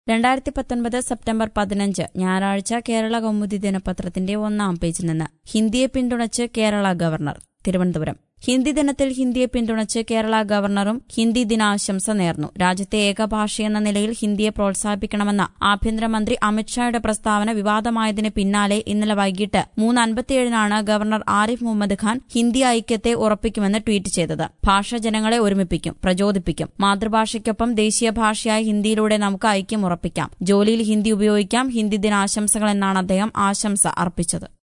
രണ്ടായിരത്തി പത്തൊൻപത് സെപ്റ്റംബർ പതിനഞ്ച് ഞായറാഴ്ച കേരള കൗമുദി ദിനപത്രത്തിന്റെ ഒന്നാം പേജിൽ നിന്ന് ഹിന്ദിയെ പിന്തുണച്ച് കേരള ഗവർണർ തിരുവനന്തപുരം ഹിന്ദി ദിനത്തിൽ ഹിന്ദിയെ പിന്തുണച്ച് കേരള ഗവർണറും ഹിന്ദി ദിനാശംസ നേർന്നു രാജ്യത്തെ ഏക ഭാഷയെന്ന നിലയിൽ ഹിന്ദിയെ പ്രോത്സാഹിപ്പിക്കണമെന്ന ആഭ്യന്തരമന്ത്രി അമിത്ഷായുടെ പ്രസ്താവന വിവാദമായതിന് പിന്നാലെ ഇന്നലെ വൈകിട്ട് മൂന്ന് അൻപത്തിയേഴിനാണ് ഗവർണർ ആരിഫ് മുഹമ്മദ് ഖാൻ ഹിന്ദി ഐക്യത്തെ ഉറപ്പിക്കുമെന്ന് ട്വീറ്റ് ചെയ്തത് ഭാഷ ജനങ്ങളെ ഒരുമിപ്പിക്കും പ്രചോദിപ്പിക്കും മാതൃഭാഷയ്ക്കൊപ്പം ദേശീയ ഭാഷയായ ഹിന്ദിയിലൂടെ നമുക്ക് ഐക്യം ഉറപ്പിക്കാം ജോലിയിൽ ഹിന്ദി ഉപയോഗിക്കാം ഹിന്ദി ദിനാശംസകൾ എന്നാണ് അദ്ദേഹം ആശംസ അർപ്പിച്ചത്